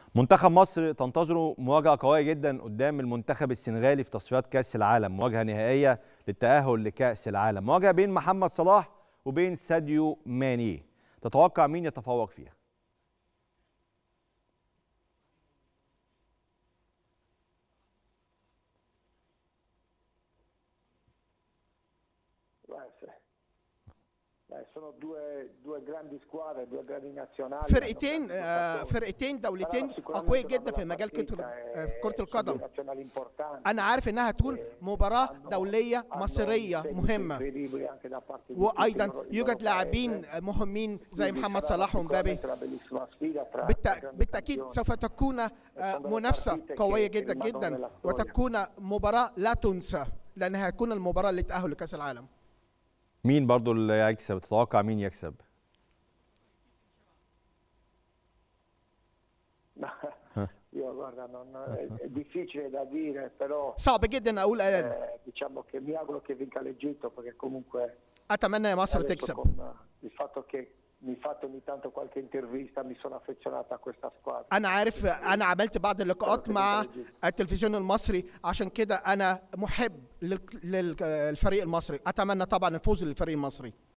منتخب مصر تنتظره مواجهة قوية جدا قدام المنتخب السنغالي في تصفيات كأس العالم مواجهة نهائية للتأهل لكأس العالم مواجهة بين محمد صلاح وبين ساديو ماني تتوقع مين يتفوق فيها sono due, due grandi squadre, due grandi nazionali. فرقتين آه، فرقتين دولتين اقوياء جدا في مجال كرة آه، في كرة القدم انا عارف انها هتكون مباراة دولية مصرية مهمة وايضا يوجد لاعبين مهمين زي محمد صلاح ومبابي بالتأ- بالتاكيد سوف تكون آه، منافسة قوية جدا جدا وتكون مباراة لا تنسى لانها هتكون المباراة للتأهل لكأس العالم مين برضو اللي يكسب تتوقع مين يكسب Io guarda, non, è, è difficile da dire, però صعب جدا اقول آه، eh, diciamo che mi auguro che vinca l'Egitto perché comunque اتمنى مصر adesso تكسب con eh, il fatto che mi fate ogni tanto qualche intervista mi sono affezionata a questa squadra. انا عارف انا عملت بعض اللقاءات مع التلفزيون المصري عشان كده انا محب لل- للفريق المصري اتمنى طبعا الفوز للفريق المصري